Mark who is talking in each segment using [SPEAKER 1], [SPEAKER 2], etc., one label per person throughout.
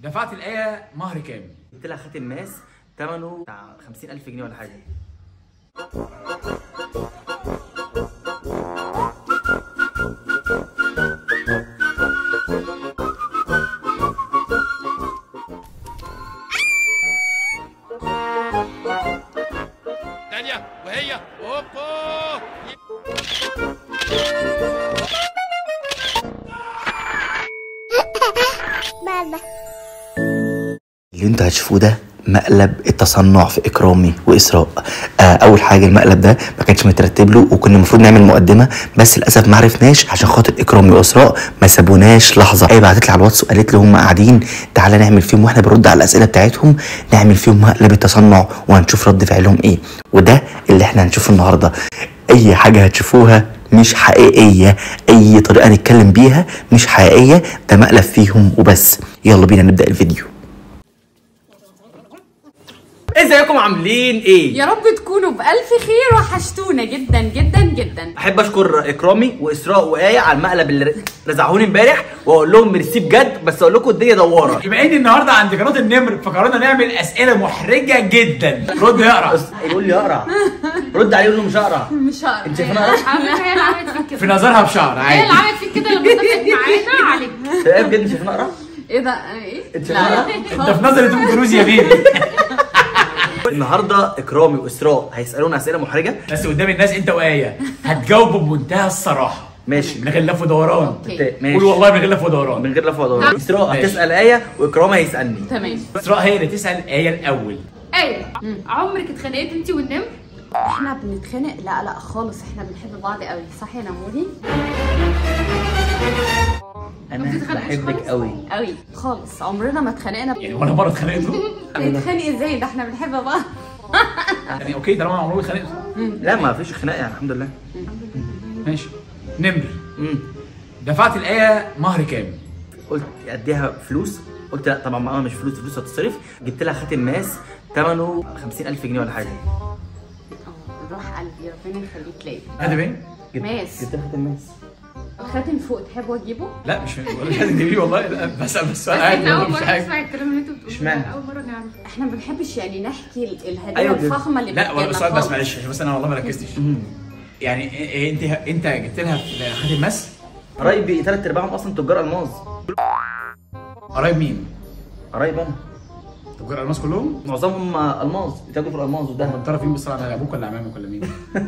[SPEAKER 1] دفعت الآية مهر كام؟
[SPEAKER 2] جبت لها خاتم ماس ثمنه بتاع 50000 جنيه ولا حاجه
[SPEAKER 1] ثانية وهي اوبا
[SPEAKER 2] اللي انتوا هتشوفوه ده مقلب التصنع في اكرامي واسراء آه اول حاجه المقلب ده ما كانش مترتب له وكنا المفروض نعمل مقدمه بس للاسف ما عرفناش عشان خاطر اكرامي واسراء ما سابوناش لحظه هي بعتت لي على الواتس وقالت لي هم قاعدين تعالى نعمل فيهم واحنا بنرد على الاسئله بتاعتهم نعمل فيهم مقلب التصنع وهنشوف رد فعلهم ايه وده اللي احنا هنشوفه النهارده اي حاجه هتشوفوها مش حقيقيه اي طريقه نتكلم بيها مش حقيقيه ده مقلب فيهم وبس يلا بينا نبدا الفيديو ازيكم عاملين ايه
[SPEAKER 3] يا رب تكونوا بألف خير وحشتونا جدا جدا جدا
[SPEAKER 2] احب اشكر اكرامي واسراء وايه على المقلب اللي رزعوني امبارح واقول لهم ميرسي بجد بس اقول لكم الدنيا دواره
[SPEAKER 1] بما اني النهارده عند قناة النمر فقررنا نعمل اسئلة محرجة جدا رد اقرا
[SPEAKER 2] يقول لي اقرا رد عليه يقول له مش اقرا
[SPEAKER 3] مش هقرا
[SPEAKER 2] انت شايفانا اقرا
[SPEAKER 4] على فكره هي اللي عملت فيك
[SPEAKER 1] في
[SPEAKER 4] كده
[SPEAKER 1] نظرها بشعر
[SPEAKER 4] هي اللي
[SPEAKER 1] عادي
[SPEAKER 4] عملت فيك كده لما اتفقت معانا عليك
[SPEAKER 2] ايه بجد شايفانا اقرا
[SPEAKER 3] ايه ده ايه؟
[SPEAKER 2] انت
[SPEAKER 3] لا لا
[SPEAKER 1] انت في نظري توم كروز يا بيبي
[SPEAKER 2] النهارده اكرامي واسراء هيسالونا اسئله محرجه
[SPEAKER 1] بس قدام الناس انت وآية هتجاوبوا بمنتهى الصراحة
[SPEAKER 2] ماشي
[SPEAKER 1] من غير لف ودوران
[SPEAKER 3] اوكي
[SPEAKER 2] ماشي
[SPEAKER 1] قول والله من غير لف ودوران
[SPEAKER 2] من غير لف ودوران اسراء
[SPEAKER 1] ماشي.
[SPEAKER 2] هتسال ايه واكرامي هيسالني
[SPEAKER 3] تمام
[SPEAKER 1] اسراء هي اللي تسأل آية الأول
[SPEAKER 4] ايه عمرك اتخانقت انت والنمر
[SPEAKER 3] احنا بنتخانق لا لا خالص احنا بنحب بعض قوي صح يا نموري؟
[SPEAKER 2] انا
[SPEAKER 4] بتتخانقوش
[SPEAKER 2] بحبك
[SPEAKER 4] خالص؟
[SPEAKER 2] قوي
[SPEAKER 3] قوي خالص عمرنا ما اتخانقنا
[SPEAKER 1] يعني ولا مرة اتخانقتوا
[SPEAKER 3] نتخانق ازاي ده احنا بنحب بعض
[SPEAKER 1] يعني اوكي طالما عمرهم اتخانقتوا
[SPEAKER 2] لا ما فيش خناق يعني الحمد لله
[SPEAKER 1] ماشي نمر
[SPEAKER 2] امم
[SPEAKER 1] دفعت الآية مهر كام؟
[SPEAKER 2] قلت اديها فلوس قلت لا طبعا ما مش فلوس فلوس هتصرف جبت لها خاتم ماس ثمنه 50000 جنيه ولا حاجه
[SPEAKER 3] اه روح قلبي ربنا يخليك ليا
[SPEAKER 1] هذا باين؟
[SPEAKER 2] جبت-
[SPEAKER 3] ماس.
[SPEAKER 2] جبت لها خاتم ماس
[SPEAKER 3] الخاتم فوق تحب اجيبه؟
[SPEAKER 1] لا مش ولا مش لازم تجيبيه والله لا بس بس السؤال عادي
[SPEAKER 4] احنا اول
[SPEAKER 1] مش
[SPEAKER 4] مره
[SPEAKER 1] حاجة.
[SPEAKER 4] نسمع الكلام اللي انتوا بتقولوه
[SPEAKER 2] اشمعنى؟
[SPEAKER 4] ده، اول مره نعرف
[SPEAKER 3] احنا ما بنحبش يعني نحكي ال- الهديه
[SPEAKER 2] أيوة كده.
[SPEAKER 3] الفخمه اللي
[SPEAKER 1] لا ولا
[SPEAKER 3] بتجيلنا
[SPEAKER 1] السؤال بس
[SPEAKER 3] خالص.
[SPEAKER 1] معلش عشان بس انا والله ما ركزتش يعني إيه- إيه انت انت جبت لها في خاتم مس
[SPEAKER 2] قرايبي ثلاث ارباعهم اصلا تجار الماظ
[SPEAKER 1] قرايب مين؟
[SPEAKER 2] قرايب انا
[SPEAKER 1] تجار الماس كلهم؟
[SPEAKER 2] معظمهم الماظ بيتاجروا في الالماظ
[SPEAKER 1] هم
[SPEAKER 2] والذهب
[SPEAKER 1] تعرف مين بالصراحه ابوك ولا عمامك ولا مين؟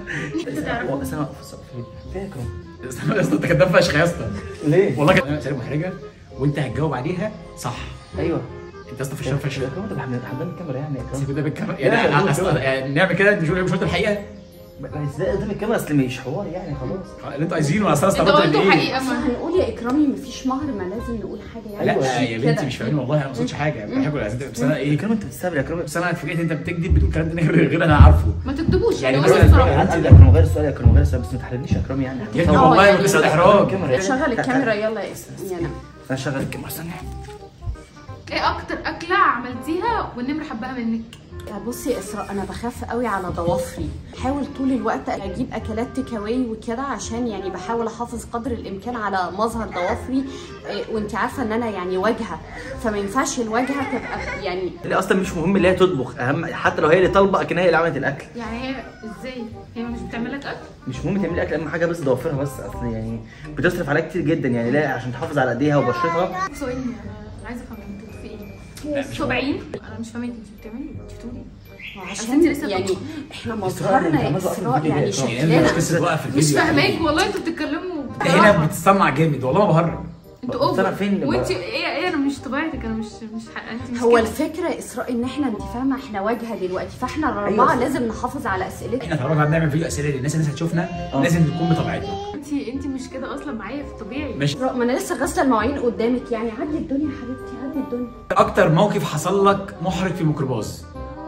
[SPEAKER 2] بس انا فاكره
[SPEAKER 1] استنى يا اسطى انت كداب فشخ يا اسطى
[SPEAKER 2] ليه؟
[SPEAKER 1] والله كانت اسئله محرجه وانت هتجاوب عليها صح
[SPEAKER 2] ايوه
[SPEAKER 1] انت اصلا في الشام فشخ
[SPEAKER 2] يا اكرم انت حمدان الكاميرا يعني يا اكرم
[SPEAKER 1] كده بالكاميرا
[SPEAKER 2] لا،
[SPEAKER 1] يعني
[SPEAKER 2] لا،
[SPEAKER 1] أصلاً- يعني نعمل كده انت مش مش قلت الحقيقه
[SPEAKER 2] بس ده قدام الكاميرا اصل مش حوار يعني خلاص
[SPEAKER 1] اللي انتوا عايزينه انا اصلا
[SPEAKER 4] انتوا
[SPEAKER 1] استغربت
[SPEAKER 4] قلتوا
[SPEAKER 1] ايه
[SPEAKER 4] حقيقه
[SPEAKER 3] بس
[SPEAKER 4] ما
[SPEAKER 3] هنقول يا اكرامي مفيش مهر ما لازم نقول حاجه يعني
[SPEAKER 1] لا
[SPEAKER 3] مش
[SPEAKER 1] يا بنتي
[SPEAKER 3] كده.
[SPEAKER 1] مش فاهمين والله انا ما قصدتش حاجه بحكوا العزيز بس انا
[SPEAKER 2] يا
[SPEAKER 1] ايه
[SPEAKER 2] اكرم انت بتستهبل يا اكرم
[SPEAKER 1] بس انا اتفاجئت انت بتكذب بتقول كلام تاني غير غير انا عارفه
[SPEAKER 4] ما تكتبوش
[SPEAKER 1] يعني
[SPEAKER 4] يعني
[SPEAKER 1] مثلاً
[SPEAKER 4] قولوا الصراحه
[SPEAKER 2] عندي يا اكرم غير السؤال يا اكرم غير السؤال بس ما تحرجنيش يا اكرم يعني
[SPEAKER 1] يا ابني
[SPEAKER 3] اه،
[SPEAKER 1] والله
[SPEAKER 3] يعني
[SPEAKER 1] ما قصه احراج
[SPEAKER 3] شغل الكاميرا يلا يا يعني
[SPEAKER 2] انا شغال الكاميرا استنى
[SPEAKER 4] ايه اكتر اكله عملتيها والنمر حبها منك
[SPEAKER 3] بصي يا اسراء انا بخاف قوي على ضوافري بحاول طول الوقت اجيب اكلات تيك اواي وكده عشان يعني بحاول احافظ قدر الامكان على مظهر ضوافري إيه، وانت عارفه ان انا يعني واجهه فما ينفعش الواجهه تبقى يعني
[SPEAKER 2] اللي اصلا مش مهم اللي هي تطبخ اهم حتى لو هي اللي طالبه اكن هي اللي عملت الاكل
[SPEAKER 4] يعني هي ازاي هي مش بتعمل لك اكل
[SPEAKER 2] مش مهم تعملي اكل اهم حاجه بس ضوافرها بس اصل يعني بتصرف عليها كتير جدا يعني لا عشان تحافظ على ايديها وبشرتها
[SPEAKER 4] سؤال انا عايزه افهم انتوا في ايه سبعين انا مش فاهمه انت بتعملي انت بتقولي
[SPEAKER 3] عشان
[SPEAKER 4] انت لسه
[SPEAKER 3] يعني
[SPEAKER 4] بتطبخ.
[SPEAKER 3] احنا
[SPEAKER 2] إسراء،
[SPEAKER 3] مظهرنا
[SPEAKER 2] انت
[SPEAKER 3] يا
[SPEAKER 2] عمال توقف
[SPEAKER 3] اسراء
[SPEAKER 2] الفيديو
[SPEAKER 3] يعني
[SPEAKER 2] ليه يا إسراء؟
[SPEAKER 1] يعني انا
[SPEAKER 3] شكلنا
[SPEAKER 1] قصه توقف
[SPEAKER 4] مش
[SPEAKER 1] الفيديو
[SPEAKER 4] فاهماك والله انتوا بتتكلموا
[SPEAKER 1] انت هنا بتصنع جامد والله ما بهرج
[SPEAKER 4] انتوا
[SPEAKER 2] بس أنا
[SPEAKER 4] اوفر
[SPEAKER 2] فين لما-
[SPEAKER 4] وانت ايه ايه انا مش طبيعتك انا مش مش ح- انت مش
[SPEAKER 3] هو
[SPEAKER 4] كده.
[SPEAKER 3] الفكره يا اسراء ان احنا انت فاهمه احنا واجهه دلوقتي فاحنا الاربعه
[SPEAKER 2] أيوة.
[SPEAKER 3] لازم نحافظ على اسئلتنا
[SPEAKER 1] احنا طالما بنعمل فيديو اسئله للناس الناس هتشوفنا لازم نكون بطبيعتنا
[SPEAKER 4] انت انت مش كده اصلا معايا في طبيعي
[SPEAKER 1] مش
[SPEAKER 3] إسراء، ما انا لسه غاسله المواعين قدامك يعني عدي الدنيا يا حبيبتي عدي الدنيا
[SPEAKER 1] اكتر موقف حصل لك محرج في ميكروباص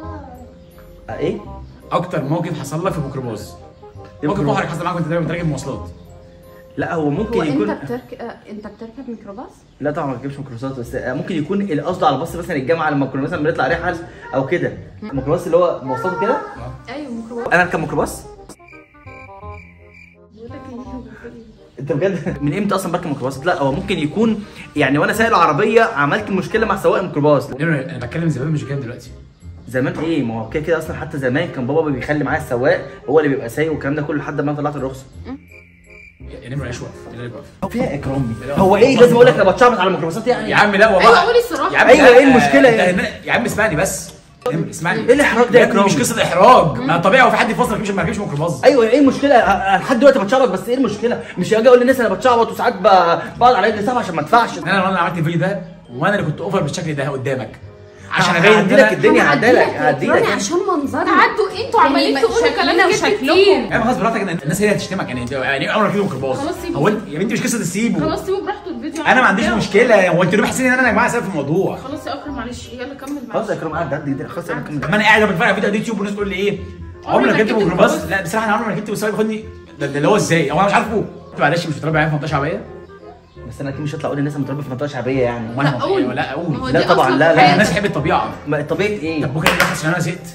[SPEAKER 2] آه، ايه؟
[SPEAKER 1] اكتر موقف حصل لك في ميكروباص
[SPEAKER 2] إيه
[SPEAKER 1] موقف
[SPEAKER 2] ميكروباص؟
[SPEAKER 1] محرج حصل معاك وانت دايما راكب مواصلات
[SPEAKER 2] لا هو ممكن
[SPEAKER 3] هو
[SPEAKER 2] يكون
[SPEAKER 3] انت بترك... آه، انت بتركب ميكروباص
[SPEAKER 2] لا طبعا ما تجيبش ميكروباصات بس آه، ممكن يكون القصد على الباص مثلا الجامعه لما كنا مثلا بنطلع رحل او كده الميكروباص اللي هو مواصلاته كده
[SPEAKER 4] ايوه ميكروباص
[SPEAKER 2] انا اركب ميكروباص
[SPEAKER 4] بقول لك ايه
[SPEAKER 2] انت بجد من امتى اصلا بركب ميكروباص لا هو ممكن يكون يعني وانا سايق العربيه عملت مشكله مع سواق الميكروباص
[SPEAKER 1] انا بتكلم زمان مش بتكلم دلوقتي
[SPEAKER 2] زمان ايه ما هو كده كده اصلا حتى زمان كان بابا بيخلي معايا السواق هو اللي بيبقى سايق والكلام ده كله لحد ما أنا طلعت الرخصه
[SPEAKER 1] يا نمر عيش واقف يا نمر واقف.
[SPEAKER 2] هو فيها اكرامي هو ايه لازم اقول لك انا بتشعبط على الميكروباصات يعني
[SPEAKER 1] يا عم لا والله
[SPEAKER 4] ايوه قولي الصراحه
[SPEAKER 1] يا عم
[SPEAKER 2] أيوة،
[SPEAKER 1] لا،
[SPEAKER 2] إيه المشكلة
[SPEAKER 1] انت
[SPEAKER 2] إيه؟
[SPEAKER 1] هنا- يا عم اسمعني بس نمر، اسمعني
[SPEAKER 2] إيه الإحراج ده يا
[SPEAKER 1] يا ابني مش
[SPEAKER 2] إكرامي؟
[SPEAKER 1] قصه احراج ما طبيعي هو في حد يفصل مش ما يركبش ميكروباص
[SPEAKER 2] ايوه ايه المشكله أنا لحد دلوقتي بتشعبط بس ايه المشكله مش هاجي اقول للناس انا بتشعبط وساعات ب- بقعد على رجلي سبعه عشان ما ادفعش
[SPEAKER 1] انا وانا عملت الفيديو ده وانا اللي كنت اوفر بالشكل ده قدامك عشان
[SPEAKER 2] هعدي
[SPEAKER 1] ابين
[SPEAKER 2] لك الدنيا هعدي لك هعدي
[SPEAKER 3] يعني
[SPEAKER 2] لك
[SPEAKER 3] عشان منظرنا
[SPEAKER 4] تعدوا انتوا عمالين
[SPEAKER 3] يعني
[SPEAKER 4] تقولوا
[SPEAKER 3] شكلنا
[SPEAKER 4] كلام كده
[SPEAKER 3] وشكلكم.
[SPEAKER 4] كتير
[SPEAKER 1] ايوه خلاص براحتك إن الناس هي اللي هتشتمك يعني انت يعني اول ما ركبوا ميكروباص
[SPEAKER 4] خلاص سيبه.
[SPEAKER 1] هو انت يا بنتي مش قصه تسيبه
[SPEAKER 4] خلاص سيبوا براحته الفيديو
[SPEAKER 1] انا ما عنديش
[SPEAKER 4] بتاعه.
[SPEAKER 1] مشكله هو انتوا ليه حاسين ان انا يا جماعه سبب في الموضوع
[SPEAKER 4] خلاص يا اكرم معلش يلا كمل
[SPEAKER 2] خلاص يا
[SPEAKER 4] معلش
[SPEAKER 2] كريم قاعد عدي خلاص انا كمل
[SPEAKER 1] لما انا قاعد بتفرج على فيديو على اليوتيوب والناس تقول لي ايه عمري ما ركبت ميكروباص لا بصراحه انا عمري ما ركبت والسواق بياخدني ده ده اللي هو ازاي هو انا مش عارفه معلش مش بتربي عيال في منطقه شعبيه
[SPEAKER 2] بس انا اكيد مش هطلع اقول للناس انا متربي في منطقه شعبيه يعني
[SPEAKER 1] وانا
[SPEAKER 4] لا، قول.
[SPEAKER 1] لا
[SPEAKER 4] ما هو
[SPEAKER 1] اقول
[SPEAKER 2] لا
[SPEAKER 4] دي
[SPEAKER 2] طبعاً،
[SPEAKER 4] أصلاً
[SPEAKER 2] لا، لا.
[SPEAKER 4] حياتك.
[SPEAKER 1] الناس تحب الطبيعه
[SPEAKER 2] ما طبيعه ايه
[SPEAKER 1] طب ممكن نلخص عشان انا زهقت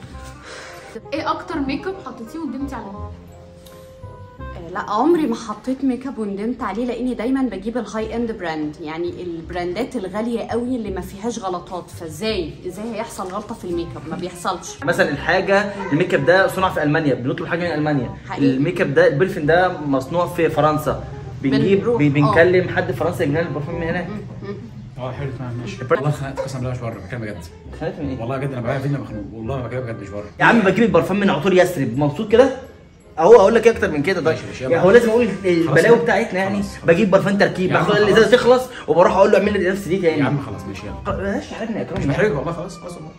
[SPEAKER 4] ايه اكتر ميك اب حطيتيه وندمتي عليه
[SPEAKER 3] آه، لا عمري ما حطيت ميك اب وندمت عليه لاني دايما بجيب الهاي اند براند يعني البراندات الغاليه قوي اللي ما فيهاش غلطات فازاي ازاي هيحصل غلطه في الميك اب ما بيحصلش
[SPEAKER 2] مثلا الحاجه الميك اب ده صنع في المانيا بنطلب حاجه من المانيا
[SPEAKER 3] حقيقي.
[SPEAKER 2] الميك اب ده البرفين ده مصنوع في فرنسا بنجيب
[SPEAKER 3] بنروح،
[SPEAKER 2] بي-
[SPEAKER 3] آه.
[SPEAKER 2] بنكلم حد فرنسا يجيب لنا البرفان من هناك
[SPEAKER 1] اه حلو تمام ماشي والله اتخانقت قسما بالله مش بره بتكلم بجد
[SPEAKER 2] خليت من ايه
[SPEAKER 1] والله بجد انا بقى فيديو مخنوق والله ما بكلم بجد مش بره
[SPEAKER 2] يا عم بجيب البرفان من عطور يثرب مبسوط كده اهو اقول لك ايه اكتر من كده طيب
[SPEAKER 1] ماشي، ماشي، يلا.
[SPEAKER 2] يعني هو لازم اقول البلاوي
[SPEAKER 1] خلاص.
[SPEAKER 2] بتاعتنا يعني
[SPEAKER 1] خلاص.
[SPEAKER 2] بجيب برفان تركيب
[SPEAKER 1] يا عم
[SPEAKER 2] بحط
[SPEAKER 1] خلاص.
[SPEAKER 2] الازازه تخلص وبروح اقول له اعمل لي نفس دي تاني
[SPEAKER 1] يا عم خلاص ماشي يلا
[SPEAKER 2] بلاش تحرجني يا اكرم
[SPEAKER 1] مش محرجك والله خلاص خلاص والله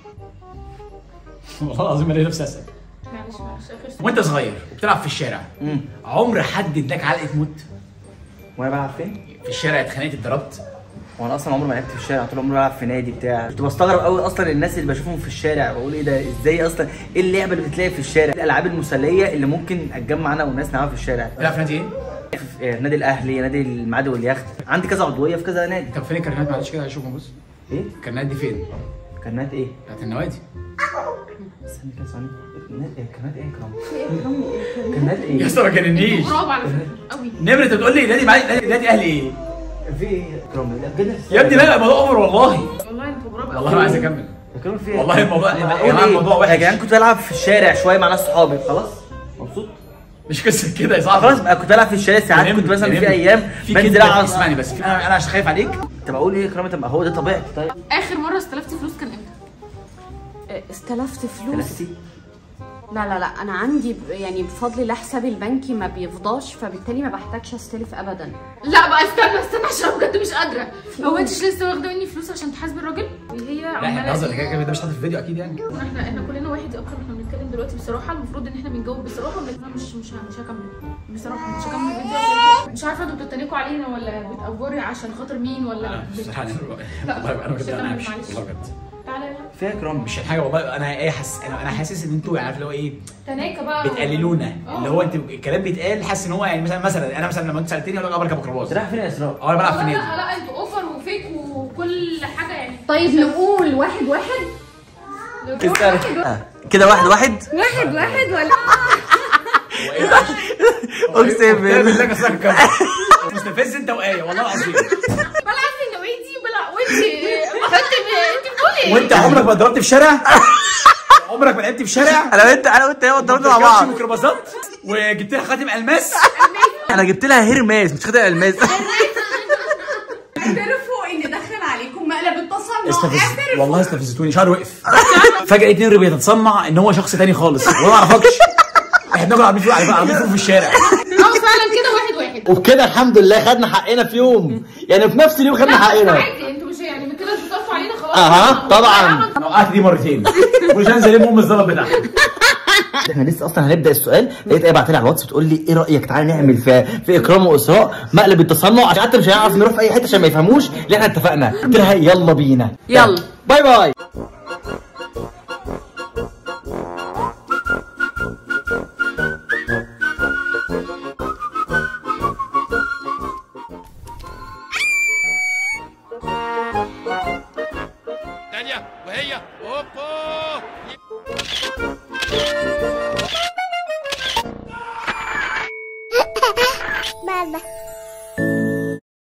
[SPEAKER 1] والله العظيم الاقي نفسي اسال
[SPEAKER 4] معلش معلش اخر سؤال.
[SPEAKER 1] وانت صغير وبتلعب في الشارع
[SPEAKER 2] مم.
[SPEAKER 1] عمر حد اداك علقه موت
[SPEAKER 2] وانا بلعب فين؟
[SPEAKER 1] في الشارع اتخانقت اتضربت
[SPEAKER 2] هو انا اصلا عمري ما لعبت في الشارع طول عمري بلعب في نادي بتاع كنت بستغرب قوي اصلا الناس اللي بشوفهم في الشارع بقول ايه ده ازاي اصلا ايه اللعبه اللي بتتلعب في الشارع الالعاب المسليه اللي ممكن اتجمع انا والناس نلعبها في الشارع
[SPEAKER 1] بتلعب في نادي ايه؟
[SPEAKER 2] في نادي الاهلي نادي المعادي واليخت عندي كذا عضويه في كذا نادي
[SPEAKER 1] طب فين الكارنات معلش كده هشوفهم بص
[SPEAKER 2] ايه
[SPEAKER 1] الكارنات دي فين؟
[SPEAKER 2] كانت ايه
[SPEAKER 1] بتاعت النوادي
[SPEAKER 2] استنى كده ثانيه كانت ايه كانت ايه يا كرم كانت
[SPEAKER 1] يا
[SPEAKER 2] ايه
[SPEAKER 1] اسطى ما جننيش
[SPEAKER 4] برافو على فكره قوي
[SPEAKER 1] نمر انت بتقول لي نادي معي نادي نادي اهلي ايه؟
[SPEAKER 2] في ايه يا كرم لا بجد
[SPEAKER 1] يا ابني لا الموضوع اوفر والله
[SPEAKER 4] والله انتوا برافو
[SPEAKER 1] والله ما عايز اكمل
[SPEAKER 2] يا كرم في إيه؟
[SPEAKER 1] والله الموضوع-
[SPEAKER 2] طب
[SPEAKER 1] يا
[SPEAKER 2] أقول
[SPEAKER 1] جماعة
[SPEAKER 2] إيه؟
[SPEAKER 1] الموضوع وحش.
[SPEAKER 2] يا جدعان كنت بلعب في الشارع شويه مع ناس صحابي خلاص مبسوط
[SPEAKER 1] مش قصه كده يا
[SPEAKER 2] آه
[SPEAKER 1] صاحبي
[SPEAKER 2] خلاص بقى كنت بلعب في الشارع ساعات كنت مثلا في ايام
[SPEAKER 1] في
[SPEAKER 2] بنزل
[SPEAKER 1] كده
[SPEAKER 2] العب
[SPEAKER 1] اسمعني بس في- انا انا عشان خايف عليك
[SPEAKER 2] طب اقول ايه يا كرامه طب هو ده طبيعتي طيب
[SPEAKER 4] اخر مره استلفتي فلوس كان امتى
[SPEAKER 3] آه، استلفت فلوس
[SPEAKER 2] ثلاثتي
[SPEAKER 3] لا لا لا انا عندي ب- يعني بفضل الله حسابي البنكي ما بيفضاش فبالتالي ما بحتاجش استلف ابدا
[SPEAKER 4] لا بقى استنى استنى عشان بجد مش قادره هو انت مش لسه واخده مني فلوس عشان تحاسبي الراجل وهي
[SPEAKER 1] لا احنا
[SPEAKER 4] عماله
[SPEAKER 1] بنهزر كده كده ده مش حاطط في الفيديو اكيد يعني
[SPEAKER 4] احنا احنا كلنا واحد يا اكرم احنا بنتكلم دلوقتي بصراحه المفروض ان احنا بنجاوب بصراحه بس انا مش مش ه- مش هكمل بصراحه مش هكمل الفيديو عشان مش عارفه انتوا بتتنكوا علينا ولا بتأفوري عشان خاطر مين ولا
[SPEAKER 1] انا
[SPEAKER 4] بت-
[SPEAKER 1] بصراحه
[SPEAKER 4] لا،
[SPEAKER 1] والله انا
[SPEAKER 4] مش
[SPEAKER 1] بجد انا
[SPEAKER 4] هكمل،
[SPEAKER 1] همشي
[SPEAKER 4] معلش.
[SPEAKER 1] والله بجد
[SPEAKER 4] تعالى يلا.
[SPEAKER 2] فيها كرام
[SPEAKER 1] مش حاجه والله انا ايه حاسس انا انا حاسس ان انتوا عارف اللي هو ايه
[SPEAKER 4] تناكه بقى
[SPEAKER 1] بتقللونا
[SPEAKER 4] آه.
[SPEAKER 1] اللي هو انت الكلام بيتقال حاسس ان هو يعني مثلا مثلا انا مثلا لما انت سالتني اقول لك اه بركب ميكروباص
[SPEAKER 2] رايح فين يا اسراء؟
[SPEAKER 1] اه انا بلعب في
[SPEAKER 4] لا
[SPEAKER 1] نادي
[SPEAKER 4] لا لا انتوا اوفر وفيك وكل حاجه يعني
[SPEAKER 3] طيب نقول واحد واحد
[SPEAKER 2] كده واحد واحد
[SPEAKER 3] واحد واحد ولا
[SPEAKER 2] اقسم بالله
[SPEAKER 1] بالله كسرك مستفز انت وايه والله العظيم
[SPEAKER 4] بلعب في النوادي بلعب وانت انت انت بتقولي ايه؟
[SPEAKER 1] وانت عمرك ما اتضربت في شارع عمرك ما لعبت في شارع
[SPEAKER 2] انا وانت انا وانت هي ضربنا مع
[SPEAKER 1] ما
[SPEAKER 2] بعض
[SPEAKER 1] ميكروباصات وجبت لها خاتم الماس
[SPEAKER 2] انا جبت لها هيرماس مش خدها الماس
[SPEAKER 3] اعترفوا ان دخل عليكم مقلب التصنع
[SPEAKER 1] استفز والله استفزتوني شعري وقف فجاه لقيت نمر بيتصنع ان هو شخص تاني خالص وانا ما اعرفكش احنا بناكل عربيه فول عربيه فول في الشارع
[SPEAKER 4] اه فعلا كده واحد واحد
[SPEAKER 2] وبكده الحمد لله خدنا حقنا في يوم يعني في نفس اليوم خدنا حقنا
[SPEAKER 4] عادي انتوا مش يعني من كده بتصرفوا علينا خلاص
[SPEAKER 2] أها، طبعاً.
[SPEAKER 1] انا وقعت دي مرتين مش هنزل الم ام الزلط بتاعها
[SPEAKER 2] احنا لسه اصلا هنبدا السؤال لقيت ايه بعت لي على الواتس بتقول لي ايه رايك تعالى نعمل في في اكرام واسراء مقلب التصنع عشان حتى مش هنعرف نروح في اي حته عشان ما يفهموش اللي احنا اتفقنا قلت لها يلا بينا
[SPEAKER 3] يلا.
[SPEAKER 2] باي باي
[SPEAKER 5] تانية وهي هوب هوب